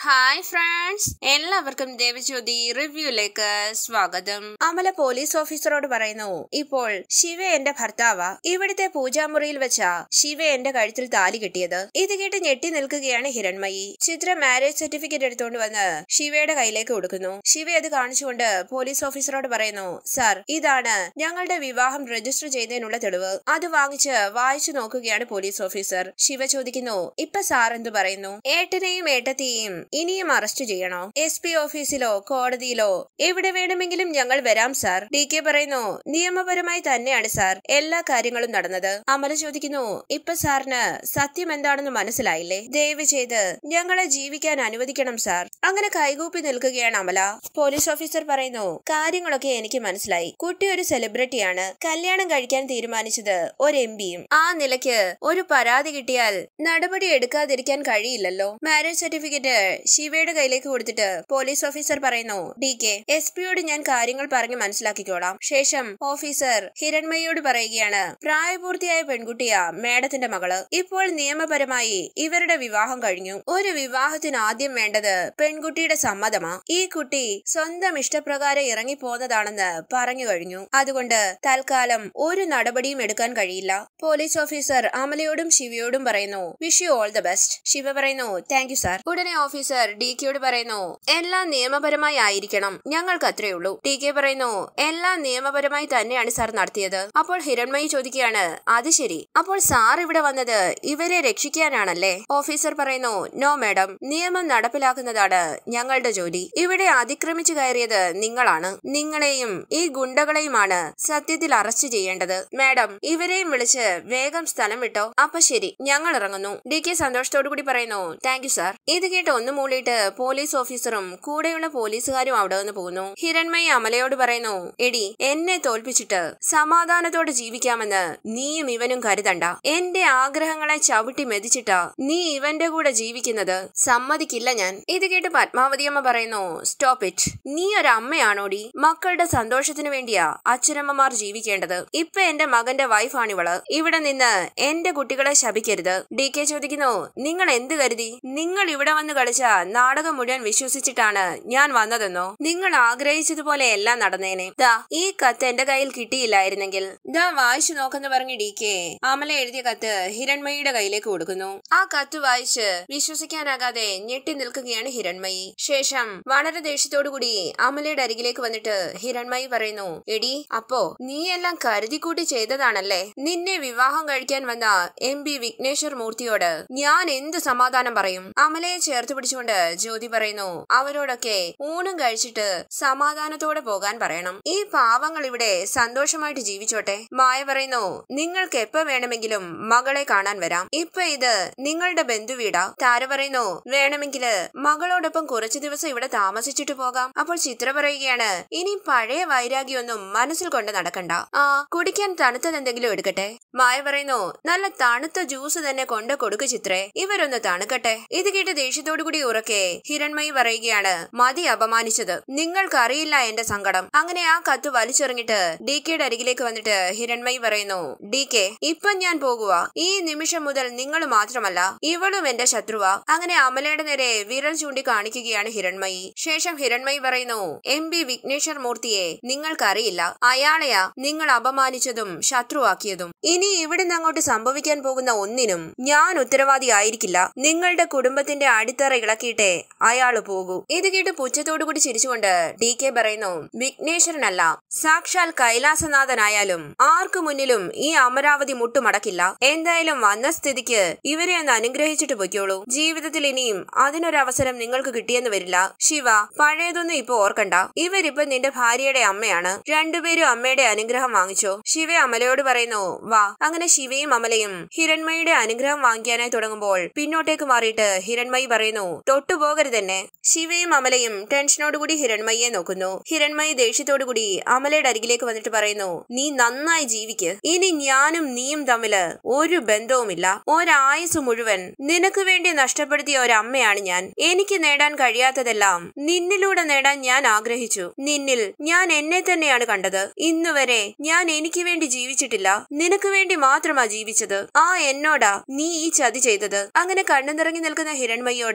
hi friends എല്ലാവർക്കും ദേവജ്യോതി റിവ്യൂലേക്ക് സ്വാഗതം Amala police ഓഫീസറോട് പറയുന്നു ഇപ്പോൾ ശിവ എന്റെ ഭർത്താവാ ഇവിടുത്തെ പൂജാമുറിയിൽ വെച്ചാ ശിവ എന്റെ കഴുത്തിൽ താലി കിട്ടിയത് ഇത് കേട്ട് ഞെട്ടി നിൽക്കുകയാണ് ഹിരൺമയി ചിത്ര മാരേജ് സർട്ടിഫിക്കറ്റ് എടുത്തുകൊണ്ട് വന്ന് ശിവയുടെ കയ്യിലേക്ക് കൊടുക്കുന്നു ശിവ അത് കാണിച്ചുകൊണ്ട് പോലീസ് ഓഫീസറോട് പറയുന്നു സാർ ഇതാണ് ഞങ്ങളുടെ വിവാഹം രജിസ്റ്റർ ചെയ്തതിനുള്ള തെളിവ് അത് വാങ്ങിച്ച് വായിച്ചു നോക്കുകയാണ് പോലീസ് ഓഫീസർ ശിവ ചോദിക്കുന്നു ഇപ്പൊ സാർ എന്തു പറയുന്നു ഏട്ടനെയും ഏട്ടത്തെയും ഇനിയും അറസ്റ്റ് ചെയ്യണോ എസ് പി ഓഫീസിലോ കോടതിയിലോ എവിടെ വേണമെങ്കിലും ഞങ്ങൾ വരാം സാർ ഡി കെ പറയുന്നു നിയമപരമായി തന്നെയാണ് സാർ എല്ലാ കാര്യങ്ങളും നടന്നത് അമല ചോദിക്കുന്നു ഇപ്പൊ സാറിന് സത്യം എന്താണെന്ന് മനസ്സിലായില്ലേ ദയവ് ചെയ്ത് ഞങ്ങളെ ജീവിക്കാൻ അനുവദിക്കണം സാർ അങ്ങനെ കൈകൂപ്പി നിൽക്കുകയാണ് അമല പോലീസ് ഓഫീസർ പറയുന്നു കാര്യങ്ങളൊക്കെ എനിക്ക് മനസ്സിലായി കുട്ടി ഒരു സെലിബ്രിറ്റിയാണ് കല്യാണം കഴിക്കാൻ തീരുമാനിച്ചത് ഒരു എം പിയും ആ നിലയ്ക്ക് ഒരു പരാതി കിട്ടിയാൽ നടപടി എടുക്കാതിരിക്കാൻ കഴിയില്ലല്ലോ മാരേജ് സർട്ടിഫിക്കറ്റ് ശിവയുടെ കയ്യിലേക്ക് കൊടുത്തിട്ട് പോലീസ് ഓഫീസർ പറയുന്നു ഡി കെ എസ് പിയോട് ഞാൻ കാര്യങ്ങൾ പറഞ്ഞ് മനസ്സിലാക്കിക്കോളാം ശേഷം ഓഫീസർ ഹിരൺമയോട് പറയുകയാണ് പ്രായപൂർത്തിയായ പെൺകുട്ടിയാ മേഡത്തിന്റെ മകള് ഇപ്പോൾ നിയമപരമായി ഇവരുടെ വിവാഹം കഴിഞ്ഞു ഒരു വിവാഹത്തിന് ആദ്യം വേണ്ടത് പെൺകുട്ടിയുടെ സമ്മതമാ ഈ കുട്ടി സ്വന്തം ഇഷ്ടപ്രകാരം ഇറങ്ങി പോന്നതാണെന്ന് പറഞ്ഞു കഴിഞ്ഞു അതുകൊണ്ട് തൽക്കാലം ഒരു നടപടിയും എടുക്കാൻ കഴിയില്ല പോലീസ് ഓഫീസർ അമലയോടും ശിവയോടും പറയുന്നു wish you all the best Shiva പറയുന്നു താങ്ക് യു സാർ ഉടനെ ഓഫീസർ ഡി കെയോട് പറയുന്നു എല്ലാം നിയമപരമായി ആയിരിക്കണം ഞങ്ങൾക്ക് അത്രേ ഉള്ളൂ ഡി കെ പറയുന്നു എല്ലാം നിയമപരമായി തന്നെയാണ് സാർ നടത്തിയത് അപ്പോൾ ഹിരൺമയി ചോദിക്കുകയാണ് അത് ശരി അപ്പോൾ സാർ ഇവിടെ വന്നത് ഇവരെ രക്ഷിക്കാനാണല്ലേ ഓഫീസർ പറയുന്നു നോ മാഡം നിയമം നടപ്പിലാക്കുന്നതാണ് ഞങ്ങളുടെ ജോലി ഇവിടെ അതിക്രമിച്ചു കയറിയത് നിങ്ങളാണ് നിങ്ങളെയും ഈ ഗുണ്ടകളെയുമാണ് സത്യത്തിൽ അറസ്റ്റ് ചെയ്യേണ്ടത് മാഡം ഇവരെയും വിളിച്ച് വേഗം സ്ഥലം വിട്ടോ അപ്പൊ ശരി ഞങ്ങൾ ഇറങ്ങുന്നു ഡി കെ സന്തോഷത്തോടു കൂടി പറയുന്നു താങ്ക് യു സാർ ഇത് കേട്ട് ഒന്ന് മൂളിയിട്ട് പോലീസ് ഓഫീസറും കൂടെയുള്ള പോലീസുകാരും അവിടെ നിന്ന് പോകുന്നു ഹിരൺമയി അമലയോട് പറയുന്നു എടി എന്നെ തോൽപ്പിച്ചിട്ട് സമാധാനത്തോടെ ജീവിക്കാമെന്ന് നീയും ഇവനും കരുതണ്ട എന്റെ ആഗ്രഹങ്ങളെ ചവിട്ടി മെതിച്ചിട്ടാ നീ ഇവന്റെ കൂടെ ജീവിക്കുന്നത് സമ്മതിക്കില്ല ഞാൻ ഇത് കേട്ട് പത്മാവതിയമ്മ പറയുന്നു സ്റ്റോപ്പ് ഇറ്റ് നീ ഒരു അമ്മയാണോടി മക്കളുടെ സന്തോഷത്തിന് വേണ്ടിയാ അച്ഛനമ്മമാർ ജീവിക്കേണ്ടത് ഇപ്പൊ എന്റെ മകന്റെ വൈഫാണിവള് ഇവിടെ നിന്ന് എന്റെ കുട്ടികളെ ശപിക്കരുത് ഡി കെ ചോദിക്കുന്നു നിങ്ങൾ എന്ത് കരുതി നിങ്ങൾ ഇവിടെ വന്ന് കളിച്ച നാടകം മുഴുവൻ വിശ്വസിച്ചിട്ടാണ് ഞാൻ വന്നതെന്നോ നിങ്ങൾ ആഗ്രഹിച്ചതുപോലെ എല്ലാം നടന്നേനെ ദാ ഈ കത്ത് എന്റെ കയ്യിൽ കിട്ടിയില്ലായിരുന്നെങ്കിൽ ദാ വായിച്ചു നോക്കെന്ന് പറഞ്ഞ് ഡി കെ അമല എഴുതിയ കത്ത് ഹിരൺമയിയുടെ കയ്യിലേക്ക് കൊടുക്കുന്നു ആ കത്ത് വായിച്ച് വിശ്വസിക്കാനാകാതെ ഞെട്ടി നിൽക്കുകയാണ് ഹിരൺമയി ശേഷം വളരെ ദേഷ്യത്തോടു കൂടി അമലയുടെ അരികിലേക്ക് വന്നിട്ട് ഹിരൺമയി പറയുന്നു എടി അപ്പോ നീ എല്ലാം കരുതിക്കൂട്ടി ചെയ്തതാണല്ലേ നിന്നെ വിവാഹം കഴിക്കാൻ വന്ന എം പി വിഘ്നേശ്വർ മൂർത്തിയോട് ഞാൻ എന്ത് സമാധാനം പറയും അമലയെ ചേർത്ത് പിടിച്ചുകൊണ്ട് ജ്യോതി പറയുന്നു അവരോടൊക്കെ ഊണും കഴിച്ചിട്ട് സമാധാനത്തോടെ പോകാൻ പറയണം ഈ പാവങ്ങൾ ഇവിടെ സന്തോഷമായിട്ട് ജീവിച്ചോട്ടെ മായ പറയുന്നു നിങ്ങൾക്ക് എപ്പോ വേണമെങ്കിലും മകളെ കാണാൻ വരാം ഇപ്പൊ ഇത് നിങ്ങളുടെ ബന്ധുവീടാ താര പറയുന്നു വേണമെങ്കില് മകളോടൊപ്പം കുറച്ചു ദിവസം ഇവിടെ താമസിച്ചിട്ട് പോകാം അപ്പോൾ ചിത്ര പറയുകയാണ് ഇനി പഴയ വൈരാഗ്യമൊന്നും മനസ്സിൽ കൊണ്ട് നടക്കണ്ട ആ കുടിക്കാൻ തണുത്തത് എന്തെങ്കിലും എടുക്കട്ടെ മായ പറയുന്നു നല്ല തണുത്ത ജ്യൂസ് തന്നെ കൊണ്ട് കൊടുക്കു ചിത്രേ ഇവരൊന്ന് തണുക്കട്ടെ ഇത് കേട്ട് ദേഷ്യത്തോടു കൂടി ഉറക്കെ ഹിരൺമയി പറയുകയാണ് മതി അപമാനിച്ചത് നിങ്ങൾക്കറിയില്ല എന്റെ സങ്കടം അങ്ങനെ ആ കത്ത് വലിച്ചെറിഞ്ഞിട്ട് ഡി കെയുടെ അരികിലേക്ക് വന്നിട്ട് ഹിരൺമയി പറയുന്നു ഡി കെ ഇപ്പൊ ഞാൻ പോകുക ഈ നിമിഷം മുതൽ നിങ്ങൾ മാത്രമല്ല ഇവളും എന്റെ ശത്രുവാ അങ്ങനെ അമലയുടെ നേരെ വിരൽ ചൂണ്ടി കാണിക്കുകയാണ് ഹിരൺമയി ശേഷം ഹിരൺമയി പറയുന്നു എം പി വിഘ്നേശ്വർ മൂർത്തിയെ നിങ്ങൾക്കറിയില്ല അയാളെയാ നിങ്ങൾ അപമാനിച്ചതും ശത്രുവാക്കിയതും ഇനി ഇവിടുന്ന് അങ്ങോട്ട് സംഭവിക്കാൻ പോകുന്ന ഒന്നിനും ഞാൻ ഉത്തരവാദിയായിരിക്കില്ല നിങ്ങളുടെ കുടുംബത്തിന്റെ അടിത്തറ ഇളക്കിയിട്ടേ അയാള് പോകൂ ഇത് കേട്ട് പുച്ഛത്തോടുകൂടി ചിരിച്ചുകൊണ്ട് ഡി കെ പറയുന്നു വിഘ്നേശ്വരനല്ല സാക്ഷാൽ കൈലാസനാഥനായാലും ആർക്കു മുന്നിലും ഈ അമരാവതി മുട്ടുമടക്കില്ല എന്തായാലും വന്ന സ്ഥിതിക്ക് ഇവരെ ഒന്ന് അനുഗ്രഹിച്ചിട്ട് പൊയ്ക്കോളൂ ജീവിതത്തിൽ ഇനിയും അതിനൊരവസരം നിങ്ങൾക്ക് കിട്ടിയെന്ന് വരില്ല ശിവ പഴയതൊന്നും ഇപ്പൊ ഓർക്കണ്ട ഇവരിപ്പൊ നിന്റെ ഭാര്യയുടെ അമ്മയാണ് രണ്ടുപേരും അമ്മയുടെ അനുഗ്രഹം വാങ്ങിച്ചോ ശിവ അമലയോട് പറയുന്നു വാ അങ്ങനെ ശിവയും അമലയും ഹിരൺമയുടെ അനുഗ്രഹം വാങ്ങിക്കാനായി തുടങ്ങുമ്പോൾ പിന്നോട്ടേക്ക് മാറിയിട്ട് ഹിരൺമയി പറയുന്നു തൊട്ടുപോകരുതെന്നെ ശിവയും അമലയും ടെൻഷനോടുകൂടി ഹിരൺമയിയെ നോക്കുന്നു ഹിരൺമയി ദേഷ്യത്തോടുകൂടി അമലയുടെ അരികിലേക്ക് വന്നിട്ട് പറയുന്നു നീ നന്നായി ജീവിക്ക് ഇനി ഞാനും നീയും തമ്മില് ഒരു ബന്ധവുമില്ല ഒരായുസ് മുഴുവൻ നിനക്ക് വേണ്ടി നഷ്ടപ്പെടുത്തിയ ഒരമ്മയാണ് ഞാൻ എനിക്ക് നേടാൻ കഴിയാത്തതെല്ലാം നിന്നിലൂടെ നേടാൻ ഞാൻ ആഗ്രഹിച്ചു നിന്നിൽ ഞാൻ എന്നെ തന്നെയാണ് കണ്ടത് ഇന്നുവരെ ഞാൻ എനിക്ക് വേണ്ടി ജീവിച്ചിട്ടില്ല നിനക്ക് വേണ്ടി മാത്രമാ ജീവിച്ചത് ആ എന്നോടാ നീ ഈ ചതി ചെയ്തത് അങ്ങനെ കണ്ണു നിറങ്ങി നിൽക്കുന്ന ഹിരൺമയ്യോട്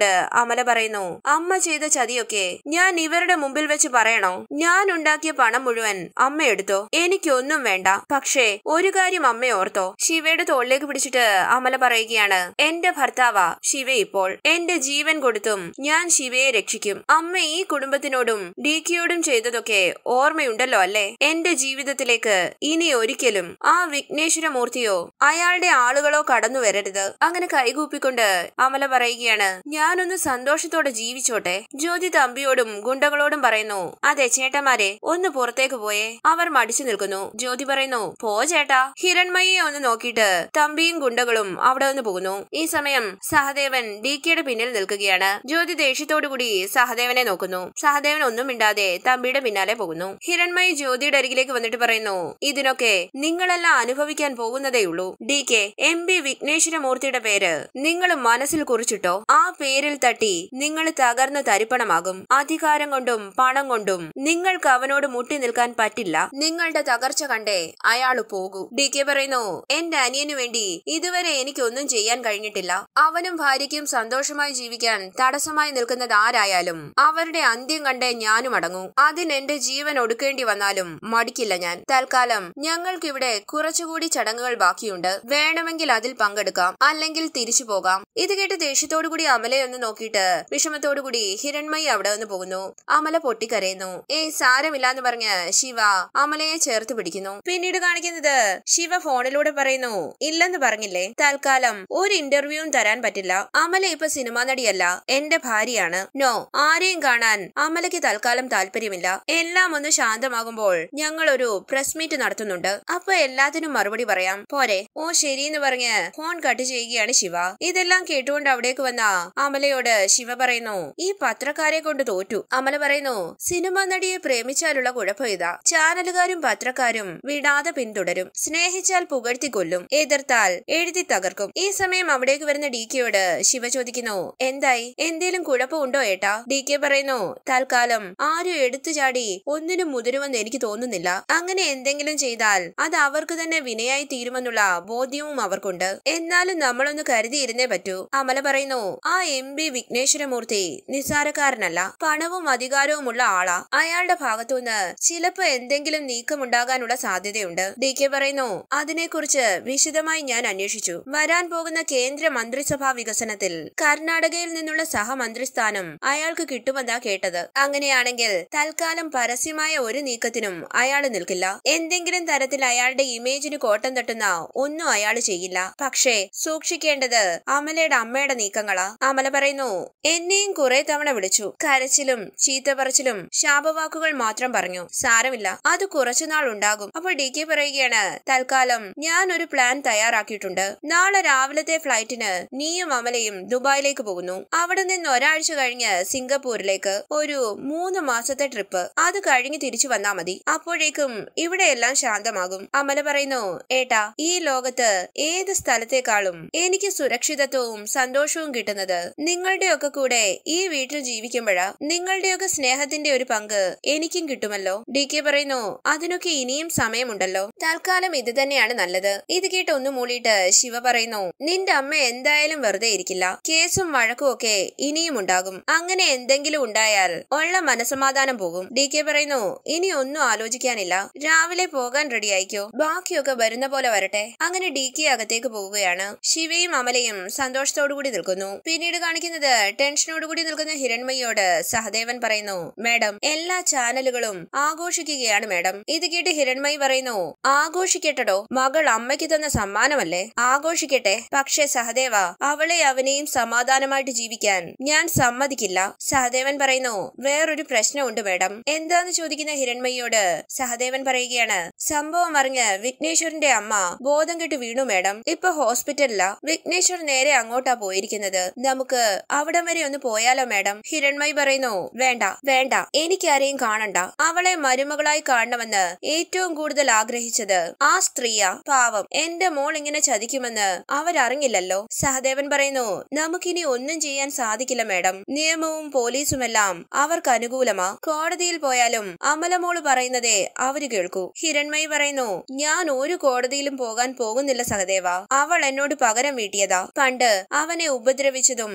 അമല പറയുന്നു അമ്മ ചെയ്ത ചതിയൊക്കെ ഞാൻ ഇവരുടെ മുമ്പിൽ വെച്ച് പറയണോ ഞാൻ ഉണ്ടാക്കിയ പണം മുഴുവൻ അമ്മ എടുത്തോ എനിക്കൊന്നും വേണ്ട പക്ഷേ ഒരു കാര്യം അമ്മ ഓർത്തോ ശിവയുടെ തോളിലേക്ക് പിടിച്ചിട്ട് അമല പറയുകയാണ് എന്റെ ഭർത്താവാ ശിവ ഇപ്പോൾ എന്റെ ജീവൻ കൊടുത്തും ഞാൻ ശിവയെ രക്ഷിക്കും അമ്മ ഈ കുടുംബത്തിനോടും ഡി കെയോടും ചെയ്തതൊക്കെ ഓർമ്മയുണ്ടല്ലോ അല്ലേ എന്റെ ജീവിതത്തിലേക്ക് ഇനി ഒരിക്കലും ആ വിഘ്നേശ്വരമൂർത്തിയോ അയാളുടെ ആളുകളോ കടന്നു വരരുത് അങ്ങനെ കൈകൂപ്പിക്കൊണ്ട് അമല പറയുകയാണ് ഞാനൊന്ന് സന്തോഷത്തോടെ ജീവിച്ചോട്ടെ ജ്യോതി തമ്പിയോടും ഗുണ്ടകളോടും പറയുന്നു അതെ ചേട്ടന്മാരെ ഒന്ന് പുറത്തേക്ക് പോയേ അവർ മടിച്ചു നിൽക്കുന്നു ജ്യോതി പറയുന്നു പോ ചേട്ടാ ഹിരൺമയെ ഒന്ന് നോക്കിയിട്ട് തമ്പിയും ഗുണ്ടകളും അവിടെ നിന്ന് പോകുന്നു ഈ സമയം സഹദേവൻ ഡി കെയുടെ പിന്നിൽ നിൽക്കുകയാണ് ജ്യോതി ദേഷ്യത്തോടുകൂടി സഹദേവനെ നോക്കുന്നു സഹദേവൻ ഒന്നും മിണ്ടാതെ തമ്പിയുടെ പിന്നാലെ പോകുന്നു ഹിരൺമയി ജ്യോതിയുടെ അരികിലേക്ക് വന്നിട്ട് പറയുന്നു ഇതിനൊക്കെ നിങ്ങളെല്ലാം അനുഭവിക്കാൻ പോകുന്നതേയുള്ളൂ ഡി കെ എം ബി വിഘ്നേശ്വരമൂർത്തിയുടെ പേര് നിങ്ങൾ മനസ്സിൽ കുറിച്ചിട്ടോ ആ പേരിൽ തട്ടി നിങ്ങൾ തകർന്ന് തരിപ്പണമാകും അധികാരം കൊണ്ടും പണം കൊണ്ടും നിങ്ങൾക്ക് അവനോട് മുട്ടി നിൽക്കാൻ പറ്റില്ല നിങ്ങളുടെ തകർച്ച കണ്ടേ അയാള് പോകൂ ഡി കെ പറയുന്നു എന്റെ അനിയനു വേണ്ടി ഇതുവരെ എനിക്കൊന്നും ചെയ്യാൻ കഴിഞ്ഞിട്ടില്ല അവനും ഭാര്യയ്ക്കും സന്തോഷമായി ജീവിക്കാൻ തടസ്സമായി നിൽക്കുന്നത് ആരായാലും അവരുടെ അന്ത്യം കണ്ടേ ഞാനും അടങ്ങൂ അതിന് എന്റെ ജീവൻ ഒടുക്കേണ്ടി വന്നാലും മടിക്കില്ല ഞാൻ തൽക്കാലം ഞങ്ങൾക്കിവിടെ കുറച്ചുകൂടി ചടങ്ങുകൾ ബാക്കിയുണ്ട് വേണമെങ്കിൽ അതിൽ പങ്കെടുക്കാം അല്ലെങ്കിൽ തിരിച്ചു പോകാം ഇത് കേട്ട് ദേഷ്യത്തോടുകൂടി അമലയെ ഒന്ന് നോക്കിയിട്ട് വിഷമത്തോടുകൂടി ഹിരൺമയി അവിടെ നിന്ന് പോകുന്നു അമല പൊട്ടിക്കരയുന്നു ഏയ് സാരമില്ലാന്ന് പറഞ്ഞ് ശിവ അമലയെ ചേർത്ത് പിടിക്കുന്നു പിന്നീട് കാണിക്കുന്നത് ശിവ ഫോണിലൂടെ പറയുന്നു ഇല്ലെന്ന് പറഞ്ഞില്ലേ തൽക്കാലം ഒരു ഇന്റർവ്യൂവും തരാൻ പറ്റില്ല അമല ഇപ്പൊ സിനിമാ നടിയല്ല എന്റെ ഭാര്യയാണ് നോ ആരെയും കാണാൻ അമലയ്ക്ക് തൽക്കാലം താല്പര്യമില്ല എല്ലാം ഒന്ന് ശാന്തമാകുമ്പോൾ ഞങ്ങൾ ഒരു പ്രസ് മീറ്റ് നടത്തുന്നുണ്ട് അപ്പൊ എല്ലാത്തിനും മറുപടി പറയാം പോരെ ഓ ശരിയെന്ന് പറഞ്ഞ് ഫോൺ കട്ട് ചെയ്യുകയാണ് ശിവ ഇതെല്ലാം കേട്ടുകൊണ്ട് അവിടേക്ക് വന്ന അമലയോട് ശിവ പറയുന്നു ഈ പത്രക്കാരെ കൊണ്ട് തോറ്റു അമല പറയുന്നു സിനിമാ നടിയെ പ്രേമിച്ചാലുള്ള കുഴപ്പം ഇതാ ചാനലുകാരും പത്രക്കാരും വിടാതെ പിന്തുടരും സ്നേഹിച്ചാൽ പുകഴ്ത്തി കൊല്ലും എതിർത്താൽ എഴുതി തകർക്കും ഈ സമയം അവിടേക്ക് വരുന്ന ഡി കെയോട് ശിവ ചോദിക്കുന്നു എന്തായി എന്തേലും കുഴപ്പമുണ്ടോ ഏട്ടാ ഡി കെ പറയുന്നു തൽക്കാലം ആരും എടുത്തു ചാടി ഒന്നിനും മുതിരുമെന്ന് എനിക്ക് തോന്നുന്നില്ല അങ്ങനെ എന്തെങ്കിലും ചെയ്താൽ അത് അവർക്ക് തന്നെ വിനയായി തീരുമെന്നുള്ള ബോധ്യവും അവർക്കുണ്ട് എന്നാലും നമ്മളൊന്ന് കരുതിയിരുന്നേ പറ്റൂ അമല പറയുന്നു ആ എം ബി വിഘ്നേശ്വരമൂർത്തി നിസ്സാരക്കാരനല്ല പണവും അധികാരവുമുള്ള ആളാ അയാളുടെ ഭാഗത്തുനിന്ന് ചിലപ്പോ എന്തെങ്കിലും നീക്കമുണ്ടാകാനുള്ള സാധ്യതയുണ്ട് ഡി കെ പറയുന്നു അതിനെക്കുറിച്ച് വിശദമായി ഞാൻ അന്വേഷിച്ചു വരാൻ പോകുന്ന കേന്ദ്ര മന്ത്രിസഭാ വികസനത്തിൽ കർണാടകയിൽ നിന്നുള്ള സഹമന്ത്രി സ്ഥാനം അയാൾക്ക് കിട്ടുമെന്നാ കേട്ടത് അങ്ങനെയാണെങ്കിൽ തൽക്കാലം പരസ്യമായ ഒരു നീക്കത്തിനും അയാൾ നിൽക്കില്ല എന്തെങ്കിലും തരത്തിൽ അയാളുടെ ഇമേജിന് കോട്ടം തട്ടുന്ന ഒന്നും അയാൾ ചെയ്യില്ല പക്ഷേ സൂക്ഷിക്കേണ്ടത് അമലയുടെ അമ്മയുടെ നീക്കങ്ങളാ അമല പറയുന്നു എന്നെയും കുറെ തവണ വിളിച്ചു കരച്ചിലും ചീത്ത പറച്ചിലും ശാപവാക്കുകൾ മാത്രം പറഞ്ഞു സാരമില്ല അത് കുറച്ചുനാൾ ഉണ്ടാകും അപ്പോൾ ഡി കെ പറയുകയാണ് തൽക്കാലം ഞാൻ ഒരു പ്ലാൻ തയ്യാറാക്കിയിട്ടുണ്ട് നാളെ രാവിലത്തെ ഫ്ലൈറ്റിന് നീയും അമലയും ദുബായിലേക്ക് പോകുന്നു അവിടെ നിന്ന് ഒരാഴ്ച കഴിഞ്ഞ് സിംഗപ്പൂരിലേക്ക് ഒരു മൂന്ന് മാസത്തെ ട്രിപ്പ് അത് കഴിഞ്ഞ് തിരിച്ചു വന്നാ മതി അപ്പോഴേക്കും ഇവിടെ എല്ലാം ശാന്തമാകും അമല പറയുന്നു ഏട്ടാ ഈ ലോകത്ത് ഏത് സ്ഥലത്തേക്കാളും എനിക്ക് സുരക്ഷിതത്വവും സന്തോഷവും കിട്ടുന്നത് നിങ്ങളുടെയൊക്കെ കൂടെ ഈ വീട്ടിൽ ജീവിക്കുമ്പോഴാ നിങ്ങളുടെയൊക്കെ സ്നേഹത്തിന്റെ ഒരു പങ്ക് എനിക്കും കിട്ടുമല്ലോ ഡി കെ പറയുന്നു അതിനൊക്കെ ഇനിയും സമയമുണ്ടല്ലോ തൽക്കാലം ഇത് തന്നെയാണ് നല്ലത് ഇത് കേട്ട് ഒന്ന് മൂളിയിട്ട് ശിവ പറയുന്നു നിന്റെ അമ്മ എന്തായാലും വെറുതെ ഇരിക്കില്ല കേസും വഴക്കും ഒക്കെ ഇനിയും ഉണ്ടാകും അങ്ങനെ എന്തെങ്കിലും ഉണ്ടായാൽ ഉള്ള മനസമാധാനം പോകും ഡി കെ പറയുന്നു ഇനി ഒന്നും ആലോചിക്കാനില്ല രാവിലെ പോകാൻ റെഡി ആയിക്കോ ബാക്കിയൊക്കെ വരുന്ന പോലെ വരട്ടെ അങ്ങനെ ഡി കെ അകത്തേക്ക് പോവുകയാണ് ശിവയും അമലയും സന്തോഷത്തോടുകൂടി നിൽക്കുന്നു പിന്നീട് കാണിക്കുന്നത് ടെൻഷനോടുകൂടി നിൽക്കുന്ന ഹിരൺമയോട് സഹദേവൻ പറയുന്നു മാഡം എല്ലാ ചാനലുകളും ആഘോഷിക്കുകയാണ് മാഡം ഇത് കേട്ട് ഹിരൺമയി പറയുന്നു ആഘോഷിക്കട്ടടോ മകൾ അമ്മയ്ക്ക് തന്ന സമ്മാനമല്ലേ ആഘോഷിക്കട്ടെ പക്ഷേ സഹദേവ അവളെ അവനെയും സമാധാനമായിട്ട് ജീവിക്കാൻ ഞാൻ സമ്മതിക്കില്ല സഹദേവൻ പറയുന്നു വേറൊരു പ്രശ്നമുണ്ട് മാഡം എന്താന്ന് ചോദിക്കുന്ന ഹിരൺമയിയോട് സഹദേവൻ പറയുകയാണ് സംഭവം അറിഞ്ഞ് വിഘ്നേശ്വരന്റെ അമ്മ ബോധം കെട്ട് വീണു മാഡം ഇപ്പൊ ഹോസ്പിറ്റലിലാ വിഘ്നേശ്വർ നേരെ അങ്ങോട്ടാ പോയിരിക്കുന്നത് നമുക്ക് അവിടം വരെ ഒന്ന് പോയാലോ മാഡം ഹിരൺമയി പറയുന്നു വേണ്ട വേണ്ട എനിക്കാരെയും കാണണ്ട അവളെ മരുമകളായി കാണണമെന്ന് ഏറ്റവും കൂടുതൽ ആഗ്രഹിച്ചത് ആ സ്ത്രീയാ പാവം എന്റെ മോൾ ഇങ്ങനെ ചതിക്കുമെന്ന് അവരറിഞ്ഞില്ലല്ലോ സഹദേവൻ പറയുന്നു നമുക്കിനി ഒന്നും ചെയ്യാൻ സാധിക്കില്ല മാഡം നിയമവും പോലീസുമെല്ലാം അവർക്ക് അനുകൂലമാ കോടതിയിൽ പോയാലും അമലമോള് പറയുന്നതേ അവര് കേൾക്കൂ ഹിരൺമയി പറയുന്നു ഞാൻ ഒരു കോടതിയിലും പോകാൻ പോകുന്നില്ല സഹദേവ അവൾ എന്നോട് പകരം വീട്ടിയതാ പണ്ട് അവനെ ഉപദ്രവിച്ചതും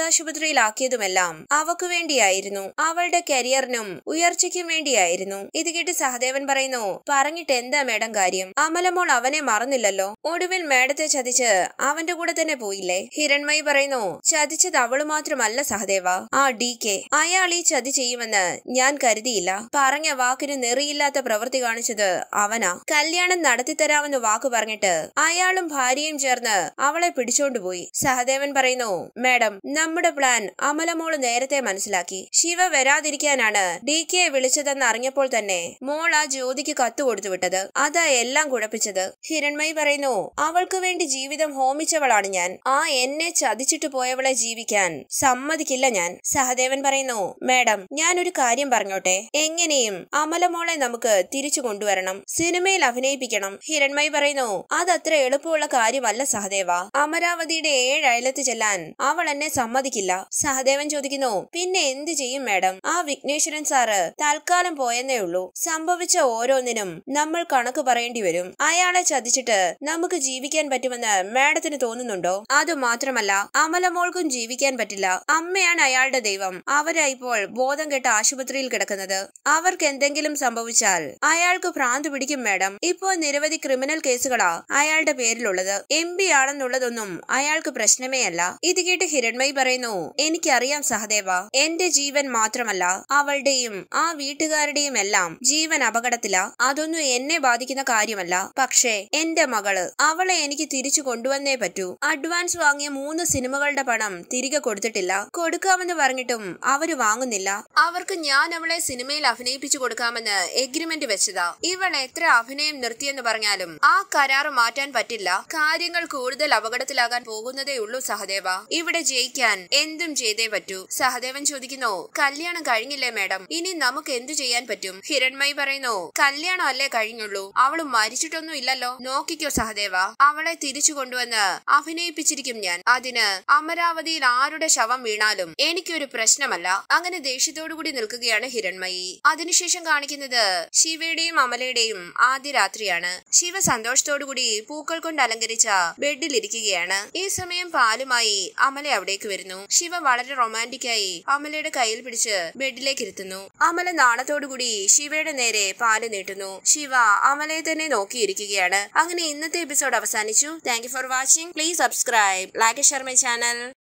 മൃഗാശുപത്രിയിലാക്കിയതുമെല്ലാം അവക്കു വേണ്ടിയായിരുന്നു അവളുടെ കരിയറിനും ഉയർച്ചയ്ക്കും വേണ്ടിയായിരുന്നു ഇത് കേട്ട് സഹദേവൻ പറയുന്നു പറഞ്ഞിട്ട് എന്താ മേഡം കാര്യം അമലമോൾ അവനെ മറന്നില്ലല്ലോ ഒടുവിൽ മേഡത്തെ ചതിച്ച് അവന്റെ കൂടെ തന്നെ പോയില്ലേ ഹിരൺമയി പറയുന്നു ചതിച്ചത് അവള് മാത്രമല്ല സഹദേവ ആ ഡി കെ അയാൾ ഈ ചതി ചെയ്യുമെന്ന് ഞാൻ കരുതിയില്ല പറഞ്ഞ വാക്കിന് നെറിയില്ലാത്ത പ്രവൃത്തി കാണിച്ചത് അവനാ കല്യാണം നടത്തിത്തരാമെന്ന് വാക്ക് പറഞ്ഞിട്ട് അയാളും ഭാര്യയും ചേർന്ന് അവളെ പിടിച്ചോണ്ടുപോയി സഹദേവൻ പറയുന്നു മേഡം നമ്മുടെ പ്ലാൻ അമലമോള് നേരത്തെ മനസ്സിലാക്കി ശിവ വരാതിരിക്കാനാണ് ഡി കെ വിളിച്ചതെന്ന് അറിഞ്ഞപ്പോൾ തന്നെ മോൾ ആ ജ്യോതിക്ക് കത്ത് കൊടുത്തു വിട്ടത് അതാ എല്ലാം കുഴപ്പിച്ചത് ഹിരൺമയി പറയുന്നു അവൾക്ക് വേണ്ടി ജീവിതം ഹോമിച്ചവളാണ് ഞാൻ ആ എന്നെ ചതിച്ചിട്ട് പോയവളെ ജീവിക്കാൻ സമ്മതിക്കില്ല ഞാൻ സഹദേവൻ പറയുന്നു മേഡം ഞാൻ ഒരു കാര്യം പറഞ്ഞോട്ടെ എങ്ങനെയും അമലമോളെ നമുക്ക് തിരിച്ചു കൊണ്ടുവരണം സിനിമയിൽ അഭിനയിപ്പിക്കണം ഹിരൺമയി പറയുന്നു അതത്ര എളുപ്പമുള്ള കാര്യമല്ല സഹദേവ അമരാവതിയുടെ ഏഴ് അയലത്ത് ചെല്ലാൻ അവൾ എന്നെ സമ്മതിക്കില്ല സഹദേവൻ ചോദിക്കുന്നു പിന്നെ എന്ത് ചെയ്യും മേഡം ആ വിഘ്നേശ്വരൻ സാറ് തൽക്കാലം പോയെന്നേ ഉള്ളൂ സംഭവിച്ച ഓരോന്നിനും നമ്മൾ കണക്ക് പറയേണ്ടി വരും അയാളെ ചതിച്ചിട്ട് നമുക്ക് ജീവിക്കാൻ പറ്റുമെന്ന് മാഡത്തിന് തോന്നുന്നുണ്ടോ അത് മാത്രമല്ല അമലമോൾക്കും ജീവിക്കാൻ പറ്റില്ല അമ്മയാണ് അയാളുടെ ദൈവം അവരാ ഇപ്പോൾ ബോധം കെട്ട ആശുപത്രിയിൽ കിടക്കുന്നത് അവർക്ക് എന്തെങ്കിലും സംഭവിച്ചാൽ അയാൾക്ക് ഭ്രാന്ത് പിടിക്കും മാഡം ഇപ്പോൾ നിരവധി ക്രിമിനൽ കേസുകളാ അയാളുടെ പേരിലുള്ളത് എം പി ആണെന്നുള്ളതൊന്നും അയാൾക്ക് പ്രശ്നമേ അല്ല ഇത് കേട്ട് ഹിരൺമയി പറയുന്നു എനിക്കറിയാം സഹദേവ എന്റെ ജീവൻ മാത്രമല്ല അവളുടെയും ആ വീട്ടുകാരുടെയും എല്ലാം ജീവൻ അപകടത്തിലാ അതൊന്നും എന്നെ ബാധിക്കുന്ന കാര്യമല്ല പക്ഷേ എന്റെ മകള് അവളെ എനിക്ക് തിരിച്ചു കൊണ്ടുവന്നേ പറ്റൂ അഡ്വാൻസ് വാങ്ങിയ മൂന്ന് സിനിമകളുടെ പണം തിരികെ കൊടുത്തിട്ടില്ല കൊടുക്കാമെന്ന് പറഞ്ഞിട്ടും അവര് വാങ്ങുന്നില്ല അവർക്ക് ഞാൻ അവളെ സിനിമയിൽ അഭിനയിപ്പിച്ചു കൊടുക്കാമെന്ന് എഗ്രിമെന്റ് വെച്ചതാ ഇവൾ എത്ര അഭിനയം നിർത്തിയെന്ന് പറഞ്ഞാലും ആ കരാറ് മാറ്റാൻ പറ്റില്ല കാര്യങ്ങൾ കൂടുതൽ അപകടത്തിലാകാൻ പോകുന്നതേ ഉള്ളൂ സഹദേവ ഇവിടെ ജയിക്കാൻ എന്തും ചെയ്തേ പറ്റൂ സഹദേവൻ ചോദിക്കുന്നു കല്യാണം കഴിഞ്ഞില്ലേ മേഡം ഇനി നമുക്ക് എന്തു ചെയ്യാൻ പറ്റും ഹിരൺമയി പറയുന്നു കല്യാണം അല്ലേ കഴിഞ്ഞുള്ളൂ അവള് മരിച്ചിട്ടൊന്നും ഇല്ലല്ലോ നോക്കിക്കോ സഹദേവ അവളെ തിരിച്ചു കൊണ്ടുവന്ന് അഭിനയിപ്പിച്ചിരിക്കും ഞാൻ അതിന് അമരാവതിയിൽ ആരുടെ ശവം വീണാലും എനിക്കൊരു പ്രശ്നമല്ല അങ്ങനെ ദേഷ്യത്തോടുകൂടി നിൽക്കുകയാണ് ഹിരൺമയി അതിനുശേഷം കാണിക്കുന്നത് ശിവയുടെയും അമലയുടെയും ആദ്യ രാത്രിയാണ് ശിവ സന്തോഷത്തോടുകൂടി പൂക്കൾ കൊണ്ട് അലങ്കരിച്ച ബെഡിൽ ഇരിക്കുകയാണ് ഈ സമയം പാലുമായി അമല അവിടേക്ക് വരുന്നു ശിവ വളരെ റൊമാൻറ്റിക്കായി അമലയുടെ കയ്യിൽ പിടിച്ച് ബെഡിലേക്ക് ഇരുത്തുന്നു അമല നാണത്തോടുകൂടി ശിവയുടെ നേരെ പാല് നീട്ടുന്നു ശിവ അമലയെ തന്നെ നോക്കിയിരിക്കുകയാണ് അങ്ങനെ ഇന്നത്തെ എപ്പിസോഡ് അവസാനിച്ചു thank you for watching please subscribe like share my channel